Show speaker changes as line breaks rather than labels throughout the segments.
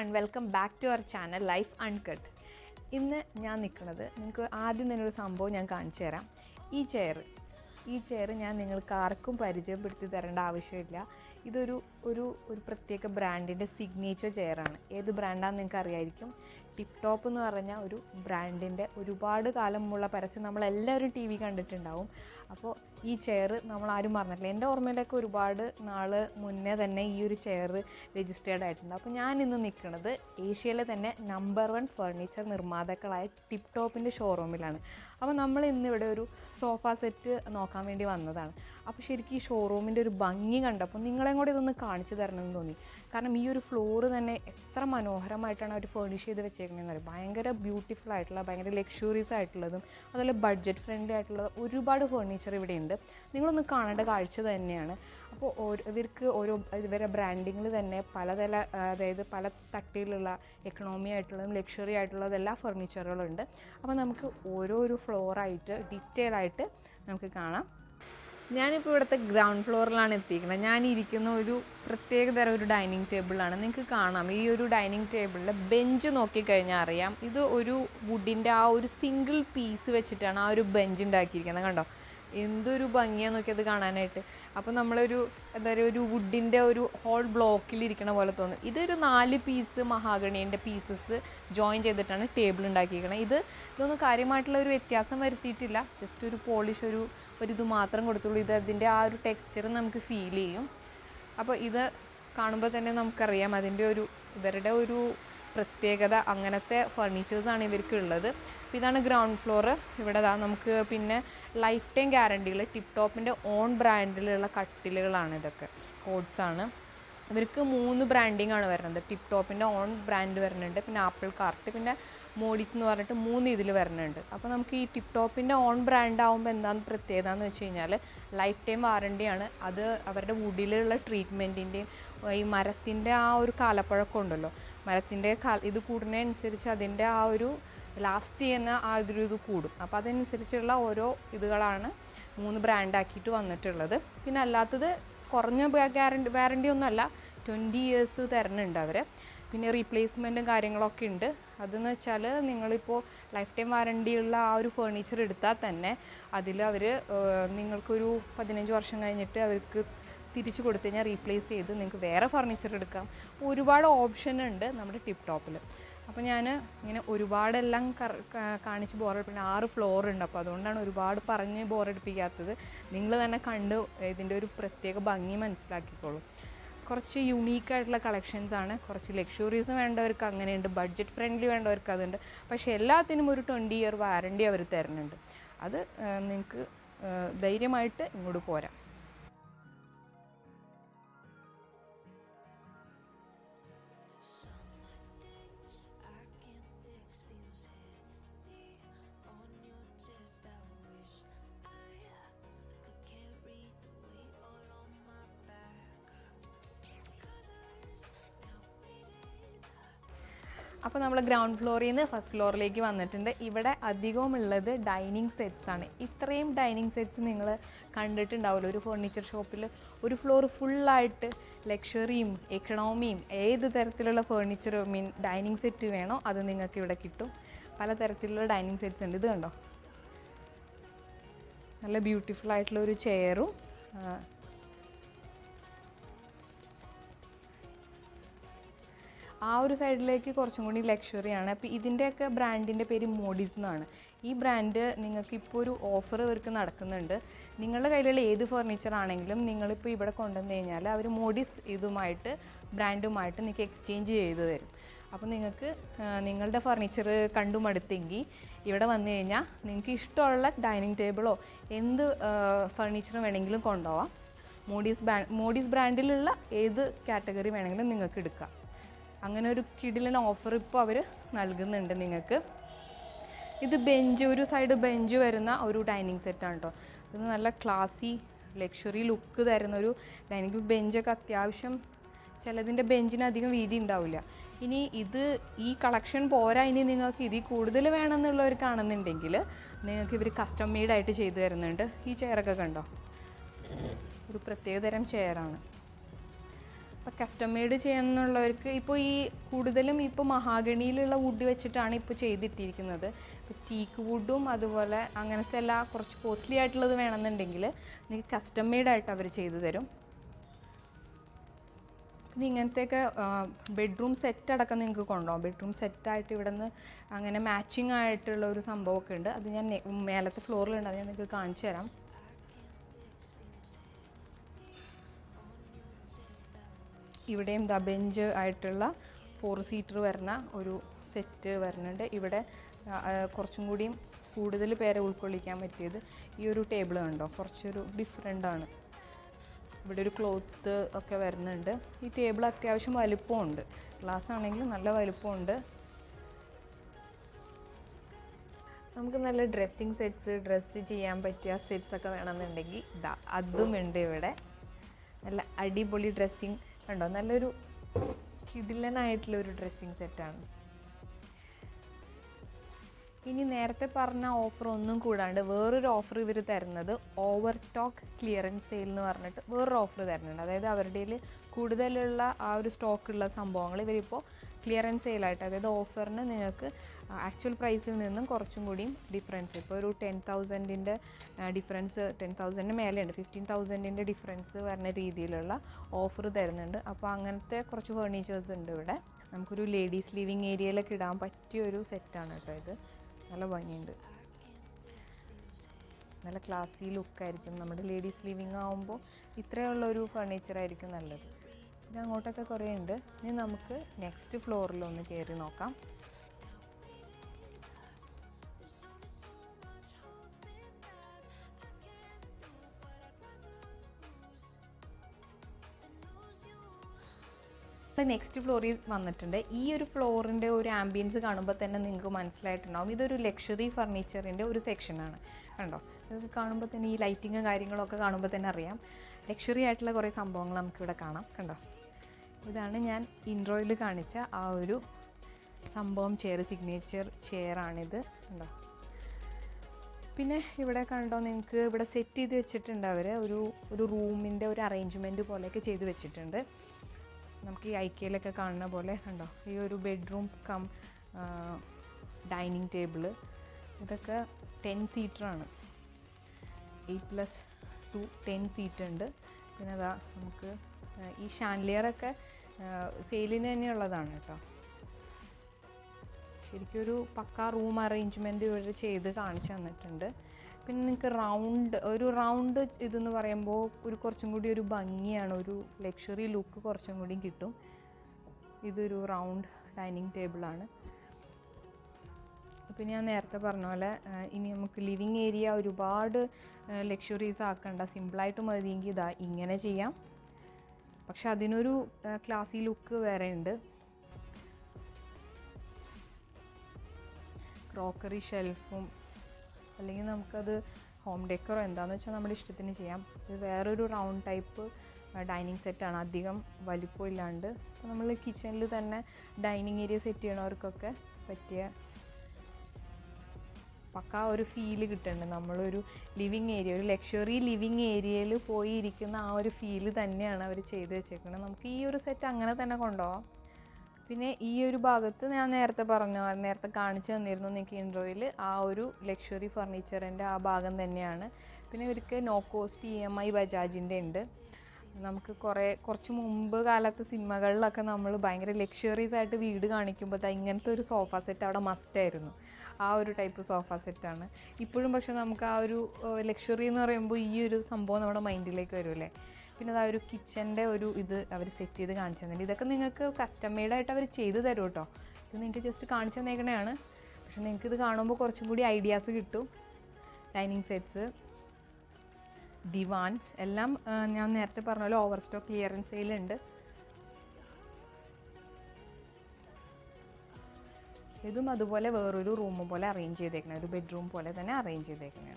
and welcome back to our channel life uncut ഇന്ന് ഞാൻ നിൽക്കുന്നത് നിങ്ങൾക്ക് ആദ്യം തന്നെ ഒരു സംഭവം ഞാൻ കാണിച്ചു തരാം ഈ ചെയർ ഈ ചെയർ ഞാൻ നിങ്ങൾക്ക് ആർക്കും പരിചയപ്പെടുത്തി തരേണ്ട ആവശ്യമില്ല ഇതൊരു ഒരു ഒരു പ്രത്യേക ബ്രാൻഡിൻ്റെ സിഗ്നേച്ചർ ചെയറാണ് ഏത് ബ്രാൻഡാണെന്ന് നിങ്ങൾക്ക് അറിയായിരിക്കും ടിപ്പ് ടോപ്പ് എന്ന് പറഞ്ഞ ഒരു ബ്രാൻഡിൻ്റെ ഒരുപാട് കാലമുള്ള പരസ്യം നമ്മളെല്ലാവരും ടി വി കണ്ടിട്ടുണ്ടാവും അപ്പോൾ ഈ ചെയർ നമ്മൾ ആരും മറന്നിട്ടില്ല എൻ്റെ ഓർമ്മയിലൊക്കെ ഒരുപാട് നാൾ മുന്നേ തന്നെ ഈ ഒരു ചെയർ രജിസ്റ്റേർഡ് ആയിട്ടുണ്ട് അപ്പോൾ ഞാൻ ഇന്ന് നിൽക്കുന്നത് ഏഷ്യയിലെ തന്നെ നമ്പർ വൺ ഫർണിച്ചർ നിർമ്മാതാക്കളായ ടിപ്പ് ടോപ്പിൻ്റെ ഷോറൂമിലാണ് അപ്പോൾ നമ്മൾ ഇന്ന് ഇവിടെ ഒരു സോഫ സെറ്റ് നോക്കാൻ വേണ്ടി വന്നതാണ് അപ്പോൾ ശരിക്കും ഈ ഷോറൂമിൻ്റെ ഒരു ഭംഗി കണ്ടപ്പോൾ നിങ്ങളെയും കൂടി ഇതൊന്ന് കാണിച്ചു തരണമെന്ന് തോന്നി കാരണം ഈ ഒരു ഫ്ലോറ് തന്നെ എത്ര മനോഹരമായിട്ടാണ് അവർ ഫേണിഷ് ചെയ്ത് വെച്ചേക്കുന്നതെന്ന് അറിയാം ഭയങ്കര ബ്യൂട്ടിഫുൾ ആയിട്ടുള്ള ഭയങ്കര ലക്ഷറീസ് ആയിട്ടുള്ളതും അതുപോലെ ബഡ്ജറ്റ് ഫ്രണ്ട്ലി ആയിട്ടുള്ള ഒരുപാട് ഫേർണിച്ചർ ഇവിടെ ഉണ്ട് നിങ്ങളൊന്ന് കാണേണ്ട കാഴ്ച തന്നെയാണ് അപ്പോൾ ഓരോ ഇവർക്ക് ഓരോ ഇവരുടെ ബ്രാൻഡിങ്ങിൽ തന്നെ പലതര അതായത് പല തട്ടിലുള്ള എക്കണോമി ആയിട്ടുള്ളതും ലക്ഷറി ആയിട്ടുള്ളതും എല്ലാ ഫർണിച്ചറുകളുണ്ട് അപ്പോൾ നമുക്ക് ഓരോരോ ഫ്ലോറായിട്ട് ഡീറ്റെയിൽ ആയിട്ട് നമുക്ക് കാണാം ഞാനിപ്പോൾ ഇവിടുത്തെ ഗ്രൗണ്ട് ഫ്ലോറിലാണ് എത്തിയിരിക്കുന്നത് ഞാൻ ഇരിക്കുന്ന ഒരു പ്രത്യേക തരം ഒരു ഡൈനിങ് ടേബിളാണ് നിങ്ങൾക്ക് കാണാം ഈ ഒരു ഡൈനിങ് ടേബിളിൽ ബെഞ്ച് നോക്കിക്കഴിഞ്ഞാൽ അറിയാം ഇത് ഒരു വുഡിൻ്റെ ആ ഒരു സിംഗിൾ പീസ് വെച്ചിട്ടാണ് ആ ഒരു ബെഞ്ച് ഉണ്ടാക്കിയിരിക്കുന്നത് കണ്ടോ എന്തൊരു ഭംഗിയാന്ന് നോക്കിയത് കാണാനായിട്ട് അപ്പോൾ നമ്മളൊരു എന്താ പറയുക ഒരു വുഡിൻ്റെ ഒരു ഹോൾ ബ്ലോക്കിൽ ഇരിക്കണ പോലെ തോന്നും ഇതൊരു നാല് പീസ് മഹാഗണീൻ്റെ പീസസ് ജോയിൻ ചെയ്തിട്ടാണ് ടേബിൾ ഉണ്ടാക്കിയിരിക്കുന്നത് ഇത് ഇതൊന്നും കാര്യമായിട്ടുള്ള ഒരു വ്യത്യാസം വരുത്തിയിട്ടില്ല ജസ്റ്റ് ഒരു പോളിഷ് ഒരു ഒരു ഇത് മാത്രം കൊടുത്തുള്ളൂ ഇത് അതിൻ്റെ ആ ഒരു ടെക്സ്ചർ നമുക്ക് ഫീൽ ചെയ്യും അപ്പോൾ ഇത് കാണുമ്പോൾ തന്നെ നമുക്കറിയാം അതിൻ്റെ ഒരു ഇവരുടെ ഒരു പ്രത്യേകത അങ്ങനത്തെ ഫർണിച്ചേഴ്സാണ് ഇവർക്ക് ഉള്ളത് അപ്പോൾ ഇതാണ് ഗ്രൗണ്ട് ഫ്ലോർ ഇവിടെ ദാ നമുക്ക് പിന്നെ ലൈഫ് ടൈം ഗ്യാരണ്ടികൾ ടിപ്പ് ടോപ്പിൻ്റെ ഓൺ ബ്രാൻഡിലുള്ള കട്ടിലുകളാണ് ഇതൊക്കെ കോഡ്സാണ് ഇവർക്ക് മൂന്ന് ബ്രാൻഡിങ് ആണ് വരുന്നത് ടിപ്പ് ടോപ്പിൻ്റെ ഓൺ ബ്രാൻഡ് വരുന്നുണ്ട് പിന്നെ ആപ്പിൾ കാർട്ട് പിന്നെ മോഡീസ് എന്ന് പറഞ്ഞിട്ട് മൂന്ന് ഇതിൽ വരുന്നുണ്ട് അപ്പോൾ നമുക്ക് ഈ ടിപ്പ് ടോപ്പിൻ്റെ ഓൺ ബ്രാൻഡ് ആകുമ്പോൾ എന്താണ് പ്രത്യേകത എന്ന് വെച്ച് കഴിഞ്ഞാൽ ലൈഫ് ടൈം വാറണ്ടിയാണ് അത് അവരുടെ വുഡിലുള്ള ട്രീറ്റ്മെൻറ്റിൻ്റെയും ഈ മരത്തിൻ്റെ ആ ഒരു കാലപ്പഴക്കം ഉണ്ടല്ലോ മരത്തിൻ്റെ കാല ഇത് കൂടുന്നതനുസരിച്ച് അതിൻ്റെ ആ ഒരു ലാസ്റ്റ് ചെയ്യുന്ന ആ ഒരു ഇത് കൂടും അപ്പോൾ അതനുസരിച്ചുള്ള ഓരോ ഇതുകളാണ് മൂന്ന് ബ്രാൻഡാക്കിയിട്ട് വന്നിട്ടുള്ളത് പിന്നെ അല്ലാത്തത് കുറഞ്ഞ ഗ്യാരണ്ടി വാറണ്ടി ഒന്നുമല്ല ട്വൻറ്റി ഇയേഴ്സ് തരുന്നുണ്ട് അവർ പിന്നെ റീപ്ലേസ്മെൻറ്റും കാര്യങ്ങളൊക്കെ ഉണ്ട് അതെന്ന് വെച്ചാൽ നിങ്ങളിപ്പോൾ ലൈഫ് ടൈം വാറണ്ടിയുള്ള ആ ഒരു ഫേർണിച്ചർ എടുത്താൽ തന്നെ അതിൽ അവർ നിങ്ങൾക്കൊരു പതിനഞ്ച് വർഷം കഴിഞ്ഞിട്ട് അവർക്ക് തിരിച്ചു കൊടുത്തു കഴിഞ്ഞാൽ റീപ്ലേസ് ചെയ്ത് നിങ്ങൾക്ക് വേറെ ഫർണിച്ചർ എടുക്കാം ഒരുപാട് ഓപ്ഷൻ ഉണ്ട് നമ്മുടെ ടിപ്പ് ടോപ്പിൽ അപ്പോൾ ഞാൻ ഇങ്ങനെ ഒരുപാടെല്ലാം കാണിച്ച് ബോറടിപ്പിക്കുന്ന ആറ് ഫ്ലോർ ഉണ്ട് അപ്പോൾ അതുകൊണ്ടാണ് ഒരുപാട് പറഞ്ഞ് ബോറടിപ്പിക്കാത്തത് നിങ്ങൾ തന്നെ കണ്ട് ഇതിൻ്റെ ഒരു പ്രത്യേക ഭംഗി മനസ്സിലാക്കിക്കോളൂ കുറച്ച് യുണീക്ക് ആയിട്ടുള്ള കളക്ഷൻസ് ആണ് കുറച്ച് ലക്ഷറീസ് വേണ്ടവർക്ക് അങ്ങനെയുണ്ട് ബഡ്ജറ്റ് ഫ്രണ്ട്ലി വേണ്ടവർക്ക് അതുണ്ട് പക്ഷേ എല്ലാത്തിനും ഒരു ട്വൻറ്റി ഇയർ വാറണ്ടി അവർ തരുന്നുണ്ട് അത് നിങ്ങൾക്ക് ധൈര്യമായിട്ട് ഇങ്ങോട്ട് പോരാം അപ്പോൾ നമ്മൾ ഗ്രൗണ്ട് ഫ്ലോറിൽ നിന്ന് ഫസ്റ്റ് ഫ്ലോറിലേക്ക് വന്നിട്ടുണ്ട് ഇവിടെ അധികവും ഉള്ളത് ഡൈനിങ് സെറ്റ്സ് ആണ് ഇത്രയും ഡൈനിങ് സെറ്റ്സ് നിങ്ങൾ കണ്ടിട്ടുണ്ടാവില്ല ഒരു ഫർണിച്ചർ ഷോപ്പിൽ ഒരു ഫ്ലോർ ഫുള്ളായിട്ട് ലക്ഷറിയും എക്കണോമിയും ഏത് തരത്തിലുള്ള ഫർണിച്ചർ മീൻ ഡൈനിങ് സെറ്റ് വേണോ അത് നിങ്ങൾക്ക് ഇവിടെ കിട്ടും പല തരത്തിലുള്ള ഡൈനിങ് സെറ്റ്സ് ഉണ്ട് ഇത് കണ്ടോ നല്ല ബ്യൂട്ടിഫുൾ ആയിട്ടുള്ള ഒരു ചെയറും ആ ഒരു സൈഡിലേക്ക് കുറച്ചും കൂടി ലക്ഷറിയാണ് അപ്പോൾ ഇതിൻ്റെയൊക്കെ ബ്രാൻഡിൻ്റെ പേര് മോഡീസ് എന്നാണ് ഈ ബ്രാൻഡ് നിങ്ങൾക്ക് ഇപ്പോൾ ഒരു ഓഫർ ഇവർക്ക് നടക്കുന്നുണ്ട് നിങ്ങളുടെ കയ്യിലുള്ള ഏത് ഫർണിച്ചർ ആണെങ്കിലും നിങ്ങളിപ്പോൾ ഇവിടെ കൊണ്ടുവന്ന് കഴിഞ്ഞാൽ അവർ മോഡീസ് ഇതുമായിട്ട് ബ്രാൻഡുമായിട്ട് നിങ്ങൾക്ക് എക്സ്ചേഞ്ച് ചെയ്ത് തരും അപ്പോൾ നിങ്ങൾക്ക് നിങ്ങളുടെ ഫർണിച്ചർ കണ്ടു മടുത്തെങ്കിൽ ഇവിടെ വന്നു കഴിഞ്ഞാൽ നിങ്ങൾക്ക് ഇഷ്ടമുള്ള ഡൈനിങ് ടേബിളോ എന്ത് ഫർണിച്ചർ വേണമെങ്കിലും കൊണ്ടുപോവാം മോഡീസ് ബ്രാ മോഡീസ് ബ്രാൻഡിലുള്ള ഏത് കാറ്റഗറി വേണമെങ്കിലും നിങ്ങൾക്ക് എടുക്കാം അങ്ങനെ ഒരു കിടിലൻ ഓഫർ ഇപ്പോൾ അവർ നൽകുന്നുണ്ട് നിങ്ങൾക്ക് ഇത് ബെഞ്ച് ഒരു സൈഡ് ബെഞ്ച് വരുന്ന ഒരു ഡൈനിങ് സെറ്റാണ് കേട്ടോ ഇത് നല്ല ക്ലാസി ലക്ഷറി ലുക്ക് തരുന്ന ഒരു ഡൈനിങ് ബെഞ്ചൊക്കെ അത്യാവശ്യം ചിലതിൻ്റെ ബെഞ്ചിന് അധികം വീതി ഉണ്ടാവില്ല ഇനി ഇത് ഈ കളക്ഷൻ പോരാ ഇനി നിങ്ങൾക്ക് ഇതിൽ കൂടുതൽ വേണമെന്നുള്ളവർ കാണുന്നുണ്ടെങ്കിൽ നിങ്ങൾക്ക് ഇവർ കസ്റ്റം മെയ്ഡായിട്ട് ചെയ്തു തരുന്നുണ്ട് ഈ ചെയറൊക്കെ കണ്ടോ ഒരു പ്രത്യേകതരം ചെയറാണ് അപ്പോൾ കസ്റ്റം മെയ്ഡ് ചെയ്യണമെന്നുള്ളവർക്ക് ഇപ്പോൾ ഈ കൂടുതലും ഇപ്പോൾ മഹാഗണിയിലുള്ള വുഡ് വെച്ചിട്ടാണ് ഇപ്പോൾ ചെയ്തിട്ടിരിക്കുന്നത് ഇപ്പോൾ ടീക്ക് വുഡും അതുപോലെ അങ്ങനത്തെ എല്ലാ കുറച്ച് കോസ്റ്റ്ലി ആയിട്ടുള്ളത് വേണമെന്നുണ്ടെങ്കിൽ നിങ്ങൾക്ക് കസ്റ്റം മെയ്ഡ് ആയിട്ട് അവർ ചെയ്തു തരും പിന്നെ ഇങ്ങനത്തെയൊക്കെ ബെഡ്റൂം സെറ്റ് അടക്കം നിങ്ങൾക്ക് കൊണ്ടുപോകാം ബെഡ്റൂം സെറ്റായിട്ട് ഇവിടെ നിന്ന് അങ്ങനെ മാച്ചിങ് ആയിട്ടുള്ള ഒരു സംഭവമൊക്കെ ഉണ്ട് അത് ഞാൻ നെ- മേലത്തെ ഫ്ലോറിലുണ്ട് അത് ഞാൻ നിങ്ങൾക്ക് കാണിച്ചു തരാം ഇവിടെയും ദ ബെഞ്ച് ആയിട്ടുള്ള ഫോർ സീറ്റർ വരുന്ന ഒരു സെറ്റ് വരുന്നുണ്ട് ഇവിടെ ആ, ആ, കുറച്ചും കൂടിയും കൂടുതൽ പേരെ ഉൾക്കൊള്ളിക്കാൻ പറ്റിയത് ഈ ഒരു ടേബിൾ കണ്ടോ കുറച്ചൊരു ഡിഫറെൻ്റ് ആണ് ഇവിടെ ഒരു ക്ലോത്ത് ഒക്കെ വരുന്നുണ്ട് ഈ ടേബിൾ അത്യാവശ്യം വലുപ്പമുണ്ട് ഗ്ലാസ് ആണെങ്കിലും നല്ല വലുപ്പമുണ്ട് നമുക്ക് നല്ല ഡ്രസ്സിങ് സെറ്റ്സ് ഡ്രസ്സ് ചെയ്യാൻ പറ്റിയ സെറ്റ്സ് ഒക്കെ വേണമെന്നുണ്ടെങ്കിൽ ഇതാ അതും ഉണ്ട് ഇവിടെ നല്ല അടിപൊളി ഡ്രസ്സിങ് കണ്ടോ നല്ലൊരു കിടിലനായിട്ടുള്ള ഒരു ഡ്രസ്സിങ് സെറ്റാണ് ഇനി നേരത്തെ പറഞ്ഞ ഓഫർ ഒന്നും കൂടാണ്ട് വേറൊരു ഓഫർ ഇവർ തരുന്നത് ഓവർ സ്റ്റോക്ക് ക്ലിയറൻസ് സെയിൽ എന്ന് പറഞ്ഞിട്ട് വേറൊരു ഓഫർ തരുന്നുണ്ട് അതായത് അവരുടെ കയ്യിൽ കൂടുതലുള്ള ആ ഒരു സ്റ്റോക്കുള്ള സംഭവങ്ങൾ ഇവരിപ്പോൾ ക്ലിയറൻസ് സെയിലായിട്ട് അതായത് ഓഫറിന് നിങ്ങൾക്ക് ആക്ച്വൽ പ്രൈസിൽ നിന്നും കുറച്ചും കൂടിയും ഡിഫറൻസ് ഇപ്പോൾ ഒരു ടെൻ തൗസൻഡിൻ്റെ ഡിഫറൻസ് ടെൻ തൗസൻഡിന് മേലെയുണ്ട് ഫിഫ്റ്റീൻ തൗസൻഡിൻ്റെ ഡിഫറൻസ് വരുന്ന രീതിയിലുള്ള ഓഫർ തരുന്നുണ്ട് അപ്പോൾ അങ്ങനത്തെ കുറച്ച് ഫേർണിച്ചേഴ്സ് ഉണ്ട് ഇവിടെ നമുക്കൊരു ലേഡീസ് ലിവിങ് ഏരിയയിലൊക്കെ ഇടാൻ പറ്റിയ ഒരു സെറ്റാണ് കേട്ടോ ഇത് നല്ല ഭംഗിയുണ്ട് നല്ല ക്ലാസി ലുക്കായിരിക്കും നമ്മുടെ ലേഡീസ് ലിവിങ് ആകുമ്പോൾ ഇത്രയുള്ള ഒരു ഫർണിച്ചർ ആയിരിക്കും നല്ലത് പിന്നെ അങ്ങോട്ടൊക്കെ കുറേ ഉണ്ട് ഇനി നമുക്ക് നെക്സ്റ്റ് ഫ്ലോറിൽ ഒന്ന് കയറി നോക്കാം നെക്സ്റ്റ് ഫ്ലോറിൽ വന്നിട്ടുണ്ട് ഈ ഒരു ഫ്ലോറിൻ്റെ ഒരു ആംബിയൻസ് കാണുമ്പോൾ തന്നെ നിങ്ങൾക്ക് മനസ്സിലായിട്ടുണ്ടാവും ഇതൊരു ലക്ഷറി ഫർണിച്ചറിൻ്റെ ഒരു സെക്ഷനാണ് കണ്ടോ ഇത് കാണുമ്പോൾ തന്നെ ഈ ലൈറ്റിങ്ങും കാര്യങ്ങളൊക്കെ കാണുമ്പോൾ തന്നെ അറിയാം ലക്ഷറി ആയിട്ടുള്ള കുറേ സംഭവങ്ങൾ നമുക്കിവിടെ കാണാം കണ്ടോ ഇതാണ് ഞാൻ ഇൻട്രോയിൽ കാണിച്ച ആ ഒരു സംഭവം ചെയർ സിഗ്നേച്ചർ ചെയറാണിത് കണ്ടോ പിന്നെ ഇവിടെ കണ്ടോ നിങ്ങൾക്ക് ഇവിടെ സെറ്റ് ചെയ്ത് വെച്ചിട്ടുണ്ട് അവർ ഒരു ഒരു റൂമിൻ്റെ ഒരു അറേഞ്ച്മെൻറ്റ് പോലെയൊക്കെ ചെയ്ത് വെച്ചിട്ടുണ്ട് നമുക്ക് ഈ ഐക്യയിലൊക്കെ കാണുന്ന പോലെ കണ്ടോ ഈ ഒരു ബെഡ്റൂം കം ഡൈനിങ് ടേബിള് ഇതൊക്കെ ടെൻ സീറ്ററാണ് eight plus two ten seat ഉണ്ട് പിന്നെ അതാ നമുക്ക് ആ, ഈ ഷാൻലിയറൊക്കെ സെയിലിന് തന്നെയുള്ളതാണ് കേട്ടോ ശരിക്കും ഒരു പക്ക റൂം അറേഞ്ച്മെൻറ്റ് ഇവർ ചെയ്ത് കാണിച്ചു തന്നിട്ടുണ്ട് പിന്നെ നിങ്ങൾക്ക് റൗണ്ട് ഒരു റൗണ്ട് ഇതെന്ന് പറയുമ്പോൾ ഒരു കുറച്ചും കൂടി ഒരു ഭംഗിയാണ് ഒരു ലക്ഷറി ലുക്ക് കുറച്ചും കൂടി കിട്ടും ഇതൊരു റൗണ്ട് ഡൈനിങ് ടേബിളാണ് ഇപ്പം ഞാൻ നേരത്തെ പറഞ്ഞ പോലെ ആ, ഇനി നമുക്ക് ലിവിങ് ഏരിയ ഒരുപാട് ലക്ഷറീസ് ആക്കണ്ട സിമ്പിളായിട്ട് മതിയെങ്കിൽ ഇതാ ഇങ്ങനെ ചെയ്യാം പക്ഷെ അതിനൊരു ക്ലാസി ലുക്ക് വേറെ ഉണ്ട് ക്രോക്കറി ഷെൽഫും അല്ലെങ്കിൽ നമുക്കത് ഹോം ഡെക്കറോ എന്താണെന്ന് വെച്ചാൽ നമ്മുടെ ഇഷ്ടത്തിന് ചെയ്യാം ഇത് വേറൊരു റൗണ്ട് ടൈപ്പ് ഡൈനിങ് സെറ്റാണ് അധികം വലിപ്പം ഇല്ലാണ്ട് അപ്പോൾ നമ്മൾ കിച്ചണിൽ തന്നെ ഡൈനിങ് ഏരിയ സെറ്റ് ചെയ്യണവർക്കൊക്കെ പറ്റിയ പക്ക ഒരു ഫീല് കിട്ടുന്നുണ്ട് നമ്മളൊരു ലിവിങ് ഏരിയ ഒരു ലക്ഷറി ലിവിങ് ഏരിയയിൽ പോയി ഇരിക്കുന്ന ആ ഒരു ഫീല് തന്നെയാണ് അവർ ചെയ്ത് വെച്ചേക്കുന്നത് നമുക്ക് ഈ ഒരു സെറ്റ് അങ്ങനെ തന്നെ കൊണ്ടുപോകാം പിന്നെ ഈ ഒരു ഭാഗത്ത് ഞാൻ നേരത്തെ പറഞ്ഞു നേരത്തെ കാണിച്ചു തന്നിരുന്നു നിങ്ങൾക്ക് ഇൻട്രോയിൽ ആ ഒരു ലക്ഷറി ഫർണിച്ചറിൻ്റെ ആ ഭാഗം തന്നെയാണ് പിന്നെ ഇവർക്ക് no cost E M I ബജാജിൻ്റെ ഉണ്ട് നമുക്ക് കുറേ കുറച്ച് മുമ്പ് കാലത്ത് സിനിമകളിലൊക്കെ നമ്മൾ ഭയങ്കര ലക്ഷറീസ് ആയിട്ട് വീട് കാണിക്കുമ്പോൾ ദാ ഇങ്ങനത്തെ ഒരു സോഫ സെറ്റ് അവിടെ മസ്റ്റായിരുന്നു ആ ഒരു ടൈപ്പ് സോഫ സെറ്റാണ് ഇപ്പോഴും പക്ഷെ നമുക്ക് ആ ഒരു ലക്ഷറി എന്ന് പറയുമ്പോൾ ഈ ഒരു സംഭവം നമ്മുടെ മൈൻഡിലേക്ക് വരുമല്ലേ പിന്നെ അത് ആ ഒരു കിച്ചൻ്റെ ഒരു ഇത് അവർ സെറ്റ് ചെയ്ത് കാണിച്ചു തന്നിട്ടുണ്ട് ഇതൊക്കെ നിങ്ങൾക്ക് കസ്റ്റം മെയ്ഡായിട്ട് അവർ ചെയ്ത് തരും കേട്ടോ ഇത് നിങ്ങൾക്ക് ജസ്റ്റ് കാണിച്ചു തന്നേക്കണതാണ് പക്ഷെ നിങ്ങൾക്ക് ഇത് കാണുമ്പോൾ കുറച്ചും കൂടി ഐഡിയാസ് കിട്ടും ഡൈനിങ് സെറ്റ്സ് ദിവാൻസ് എല്ലാം ആ, ഞാൻ നേരത്തെ പറഞ്ഞ പോലെ ഓവർ സ്റ്റോക്ക് ക്ലിയറൻസ് സെയിലുണ്ട് ഇതും അതുപോലെ വേറൊരു റൂം പോലെ അറേഞ്ച് ചെയ്തേക്കണേ ഒരു ബെഡ്റൂം പോലെ തന്നെ അറേഞ്ച് ചെയ്തേക്കണേണ്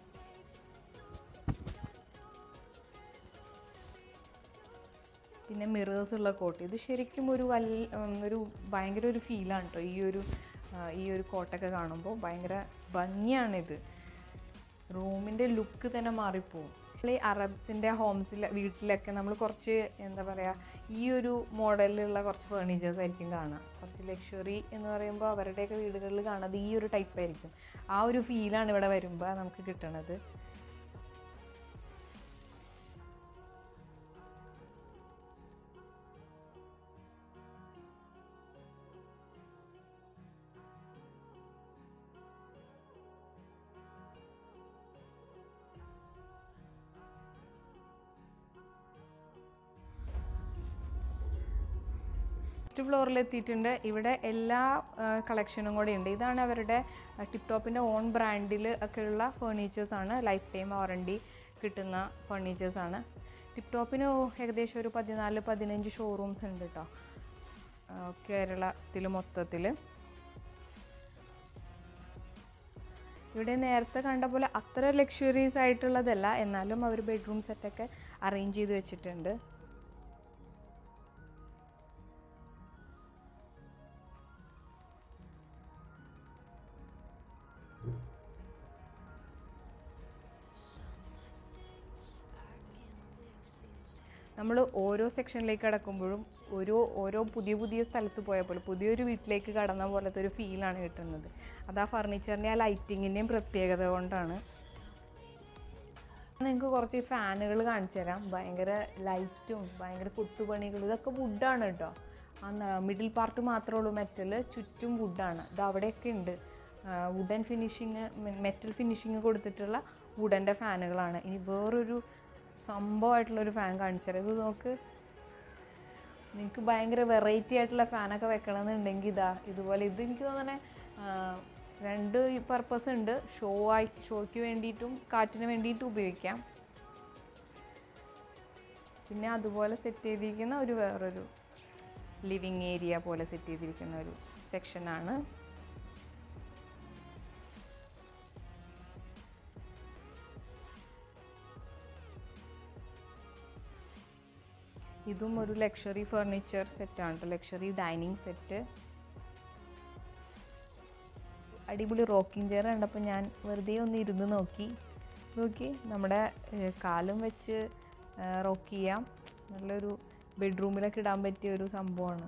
പിന്നെ മിറേഴ്സ് ഉള്ള കോട്ട് ഇത് ശരിക്കും ഒരു വൽ ഉം, ഒരു ഭയങ്കര ഒരു ഫീലാണ് കേട്ടോ ഈ ഒരു ആ, ഈ ഒരു കോട്ടൊക്കെ കാണുമ്പോൾ ഭയങ്കര ഭംഗിയാണിത് റൂമിൻ്റെ ലുക്ക് തന്നെ മാറിപ്പോവും ഈ അറബ്സിൻ്റെ ഹോംസിൽ വീട്ടിലൊക്കെ നമ്മൾ കുറച്ച് എന്താ പറയുക ഈ ഒരു മോഡലിലുള്ള കുറച്ച് ഫേർണിച്ചേഴ്സ് ആയിരിക്കും കാണുക കുറച്ച് ലക്ഷറി എന്ന് പറയുമ്പോൾ അവരുടെയൊക്കെ വീടുകളിൽ കാണുന്നത് ഈ ഒരു ടൈപ്പ് ആയിരിക്കും ആ ഒരു ഫീലാണ് ഇവിടെ വരുമ്പോൾ നമുക്ക് കിട്ടണത് ഫസ്റ്റ് ഫ്ലോറിൽ എത്തിയിട്ടുണ്ട് ഇവിടെ എല്ലാ കളക്ഷനും കൂടെ ഉണ്ട് ഇതാണ് അവരുടെ ടിപ് ടോപ്പിൻ്റെ ഓൺ ബ്രാൻഡിൽ ഒക്കെ ഉള്ള ഫേർണിച്ചേഴ്സ് ആണ് ലൈഫ് ടൈം വാറണ്ടി കിട്ടുന്ന ഫേർണിച്ചേഴ്സ് ആണ് ടിപ് ടോപ്പിന് ഏകദേശം ഒരു പതിനാല് പതിനഞ്ച് ഷോറൂംസ് ഉണ്ട് കേട്ടോ കേരളത്തിൽ മൊത്തത്തിൽ ഇവിടെ നേരത്തെ കണ്ട പോലെ അത്ര ലക്ഷറീസ് ആയിട്ടുള്ളതല്ല എന്നാലും അവർ ബെഡ്റൂം സെറ്റൊക്കെ അറേഞ്ച് ചെയ്ത് വെച്ചിട്ടുണ്ട് നമ്മൾ ഓരോ സെക്ഷനിലേക്ക് കടക്കുമ്പോഴും ഓരോ ഓരോ പുതിയ പുതിയ സ്ഥലത്ത് പോയ പോലെ പുതിയൊരു വീട്ടിലേക്ക് കടന്ന പോലത്തെ ഒരു ഫീലാണ് കിട്ടുന്നത് അത് ആ ഫർണിച്ചറിൻ്റെ ആ ലൈറ്റിങ്ങിൻ്റെയും പ്രത്യേകത കൊണ്ടാണ് നിങ്ങൾക്ക് കുറച്ച് ഫാനുകൾ കാണിച്ചു തരാം ഭയങ്കര ലൈറ്റും ഭയങ്കര കൊത്തുപണികളും ഇതൊക്കെ വുഡാണ് കേട്ടോ ആ മിഡിൽ പാർട്ട് മാത്രമേ ഉള്ളൂ മെറ്റൽ ചുറ്റും വുഡാണ് ഇത് അവിടെയൊക്കെ ഉണ്ട് വുഡൻ ഫിനിഷിങ് മെറ്റൽ ഫിനിഷിങ് കൊടുത്തിട്ടുള്ള വുഡൻ്റെ ഫാനുകളാണ് ഇനി വേറൊരു സംഭവമായിട്ടുള്ളൊരു ഫാൻ കാണിച്ചു തരാം ഇത് നോക്ക് നിങ്ങൾക്ക് ഭയങ്കര വെറൈറ്റി ആയിട്ടുള്ള ഫാനൊക്കെ വെക്കണമെന്നുണ്ടെങ്കിൽ ഇതാ ഇതുപോലെ ഇത് എനിക്ക് തോന്നണേ രണ്ട് പർപ്പസ് ഉണ്ട് ഷോ ആയി ഷോയ്ക്ക് വേണ്ടിയിട്ടും കാറ്റിന് വേണ്ടിയിട്ടും ഉപയോഗിക്കാം പിന്നെ അതുപോലെ സെറ്റ് ചെയ്തിരിക്കുന്ന ഒരു വേറൊരു ലിവിങ് ഏരിയ പോലെ സെറ്റ് ചെയ്തിരിക്കുന്ന ഒരു സെക്ഷനാണ് ഇതും ഒരു ലക്ഷറി ഫർണിച്ചർ സെറ്റാണ് ലക്ഷറി ഡൈനിങ് സെറ്റ് അടിപൊളി റോക്കിംഗ് ചെയർ കണ്ടപ്പോൾ ഞാൻ വെറുതെ ഒന്ന് ഇരുന്ന് നോക്കി നോക്കി നമ്മുടെ ഏഹ്, കാലും വെച്ച് റോക്ക് ചെയ്യാം നല്ലൊരു ബെഡ്റൂമിലൊക്കെ ഇടാൻ പറ്റിയ ഒരു സംഭവമാണ്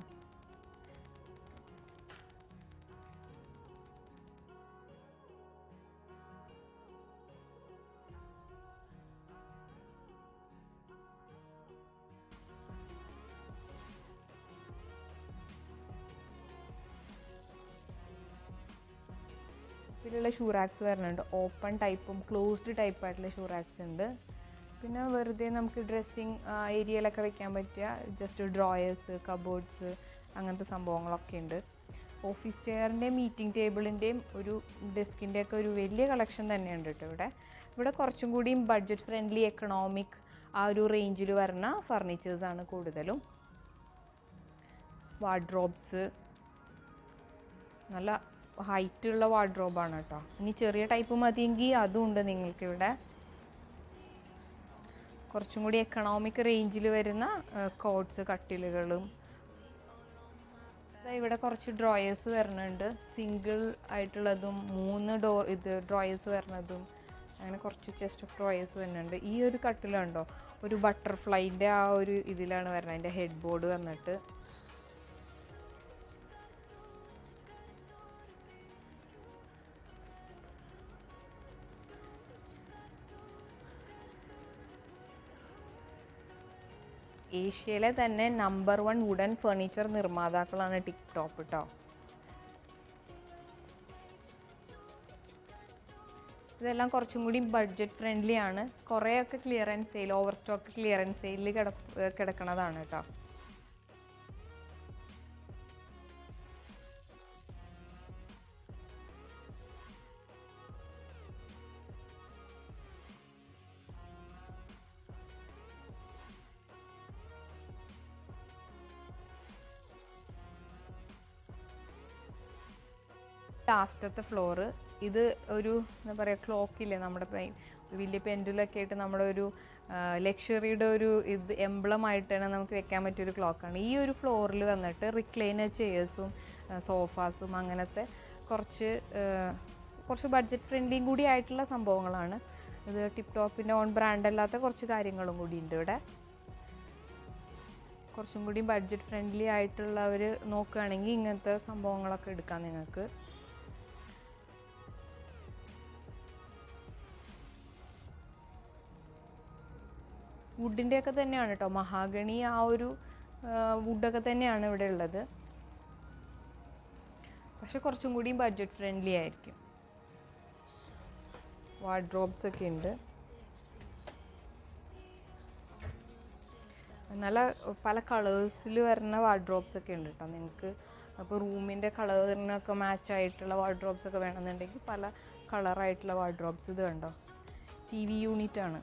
ഇതിലുള്ള ഷൂറാക്സ് വരുന്നുണ്ട് ഓപ്പൺ ടൈപ്പും ക്ലോസ്ഡ് ടൈപ്പായിട്ടുള്ള ഷൂറാക്സ് ഉണ്ട് പിന്നെ വെറുതെ നമുക്ക് ഡ്രസ്സിങ് ഏരിയയിലൊക്കെ വെക്കാൻ പറ്റിയ ജസ്റ്റ് ഡ്രോയേഴ്സ് കബോർഡ്സ് അങ്ങനത്തെ സംഭവങ്ങളൊക്കെ ഉണ്ട് ഓഫീസ് ചെയറിൻ്റെയും മീറ്റിംഗ് ടേബിളിൻ്റെയും ഒരു ഡെസ്കിൻ്റെ ഒക്കെ ഒരു വലിയ കളക്ഷൻ തന്നെയുണ്ട് കേട്ടോ ഇവിടെ ഇവിടെ കുറച്ചും കൂടിയും ബഡ്ജറ്റ് ഫ്രണ്ട്ലി എക്കണോമിക് ആ ഒരു റേഞ്ചിൽ വരുന്ന ഫർണിച്ചേഴ്സാണ് കൂടുതലും വാർഡ്രോബ്സ് നല്ല ഹൈറ്റ് ഉള്ള വാർഡ്രോബാണ് കേട്ടോ ഇനി ചെറിയ ടൈപ്പ് മതിയെങ്കിൽ അതും ഉണ്ട് നിങ്ങൾക്ക് ഇവിടെ കുറച്ചും കൂടി എക്കണോമിക് റേഞ്ചിൽ വരുന്ന കോട്ട്സ് കട്ടിലുകളും ദാ ഇവിടെ കുറച്ച് ഡ്രോയേഴ്സ് വരുന്നുണ്ട് സിംഗിൾ ആയിട്ടുള്ളതും മൂന്ന് ഡോർ ഇത് ഡ്രോയേഴ്സ് വരുന്നതും അങ്ങനെ കുറച്ച് ചെസ്റ്റ് ഓഫ് ഡ്രോയേഴ്സ് വരുന്നുണ്ട് ഈ ഒരു കട്ടിലുണ്ടോ ഒരു ബട്ടർഫ്ലൈൻ്റെ ആ ഒരു ഇതിലാണ് വരുന്നത് അതിൻ്റെ ഹെഡ് ബോർഡ് വന്നിട്ട് ഏഷ്യയിലെ തന്നെ നമ്പർ വൺ വുഡൻ ഫർണിച്ചർ നിർമ്മാതാക്കളാണ് ടിക് ടോപ്പ് കേട്ടോ ഇതെല്ലാം കുറച്ചും കൂടി ബഡ്ജറ്റ് ഫ്രണ്ട്ലി ആണ് കുറേയൊക്കെ clearance sale over stock clearance സെയിലിൽ കിട കിടക്കണതാണ് കേട്ടോ ലാസ്റ്റത്തെ ഫ്ലോറ് ഇത് ഒരു എന്താ പറയുക ക്ലോക്കില്ലേ നമ്മുടെ പെ- വലിയ പെൻഡുലൊക്കെ ആയിട്ട് നമ്മുടെ ഒരു ലക്ഷറിയുടെ ഒരു ഇത് എംബ്ലമായിട്ട് തന്നെ നമുക്ക് വെക്കാൻ പറ്റിയൊരു ക്ലോക്കാണ് ഈ ഒരു ഫ്ലോറിൽ വന്നിട്ട് റിക്ലൈനർ ചെയേഴ്സും സോഫാസും അങ്ങനത്തെ കുറച്ച് ആ, കുറച്ച് ബഡ്ജറ്റ് ഫ്രണ്ട്ലിയും കൂടി ആയിട്ടുള്ള സംഭവങ്ങളാണ് ഇത് ടിപ്പ് ടോപ്പിൻ്റെ ഓൺ ബ്രാൻഡ് അല്ലാത്ത കുറച്ച് കാര്യങ്ങളും കൂടി ഉണ്ട് ഇവിടെ കുറച്ചും കൂടി ബഡ്ജറ്റ് ഫ്രണ്ട്ലി ആയിട്ടുള്ളവർ നോക്കുകയാണെങ്കിൽ ഇങ്ങനത്തെ സംഭവങ്ങളൊക്കെ എടുക്കാം നിങ്ങൾക്ക് വുഡിൻ്റെയൊക്കെ തന്നെയാണ് കേട്ടോ മഹാഗണി ആ ഒരു വുഡൊക്കെ തന്നെയാണ് ഇവിടെ ഉള്ളത് പക്ഷെ കുറച്ചും കൂടി ബഡ്ജറ്റ് ഫ്രണ്ട്ലി ആയിരിക്കും വാർഡ്രോബ്സ് ഒക്കെ ഉണ്ട് നല്ല പല കളേഴ്സിൽ വരുന്ന വാർഡ്രോബ്സ് ഒക്കെ ഉണ്ട് കേട്ടോ നിങ്ങൾക്ക് അപ്പോൾ റൂമിൻ്റെ കളറിനൊക്കെ മാച്ച് ആയിട്ടുള്ള വാർഡ്രോബ്സ് ഒക്കെ വേണമെന്നുണ്ടെങ്കിൽ പല കളറായിട്ടുള്ള വാർഡ്രോബ്സ് ഇത് കണ്ടോ ടി വി യൂണിറ്റ് ആണ്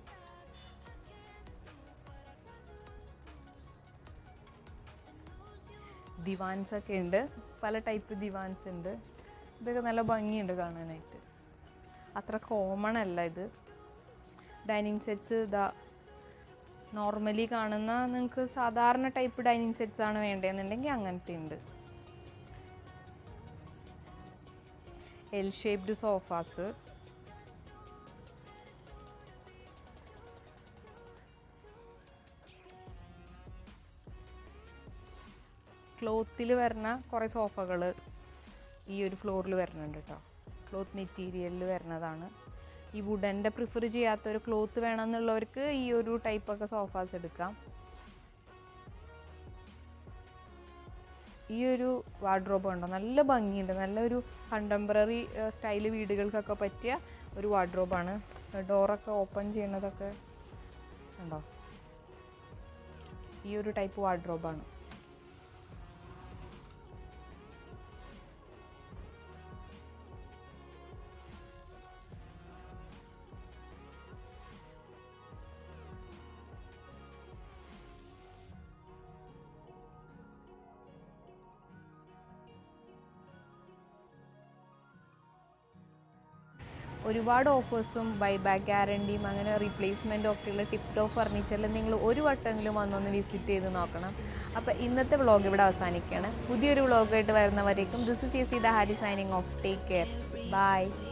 ദിവാൻസ് ഒക്കെ ഉണ്ട് പല ടൈപ്പ് ദിവാൻസ് ഉണ്ട് ഇതൊക്കെ നല്ല ഭംഗിയുണ്ട് കാണാനായിട്ട് അത്ര കോമൺ അല്ല ഇത് ഡൈനിങ് സെറ്റ്സ് ഇതാ നോർമലി കാണുന്ന നിങ്ങൾക്ക് സാധാരണ ടൈപ്പ് ഡൈനിങ് സെറ്റ്സ് ആണ് വേണ്ടതെന്നുണ്ടെങ്കിൽ അങ്ങനത്തെ ഉണ്ട് എൽ ഷേപ്ഡ് സോഫാസ് ക്ലോത്തിൽ വരുന്ന കുറേ സോഫകൾ ഈ ഒരു ഫ്ലോറിൽ വരുന്നുണ്ട് കേട്ടോ ക്ലോത്ത് മെറ്റീരിയലിൽ വരുന്നതാണ് ഈ വുഡൻ്റെ പ്രിഫർ ചെയ്യാത്ത ഒരു ക്ലോത്ത് വേണമെന്നുള്ളവർക്ക് ഈ ഒരു ടൈപ്പൊക്കെ സോഫാസ് എടുക്കാം ഈ ഒരു വാർഡ്രോബ് ഉണ്ടോ നല്ല ഭംഗിയുണ്ട് നല്ലൊരു കണ്ടംപററി സ്റ്റൈൽ വീടുകൾക്കൊക്കെ പറ്റിയ ഒരു വാർഡ്രോബാണ് ഡോറൊക്കെ ഓപ്പൺ ചെയ്യുന്നതൊക്കെ ഉണ്ടോ ഈ ഒരു ടൈപ്പ് വാർഡ്രോബാണ് ഒരുപാട് ഓഫേഴ്സും ബൈബാക്ക് ഗ്യാരണ്ടിയും അങ്ങനെ റീപ്ലേസ്മെൻറ്റും ഒക്കെയുള്ള ടിപ്പ് ടോപ്പ് ഫർണിച്ചറിൽ നിങ്ങൾ ഒരു വട്ടമെങ്കിലും വന്നൊന്ന് വിസിറ്റ് ചെയ്ത് നോക്കണം അപ്പോൾ ഇന്നത്തെ വ്ളോഗ് ഇവിടെ അവസാനിക്കുകയാണ് പുതിയൊരു വ്ളോഗായിട്ട് വരുന്നവരേക്കും this is Yaseeda Hari signing off take care by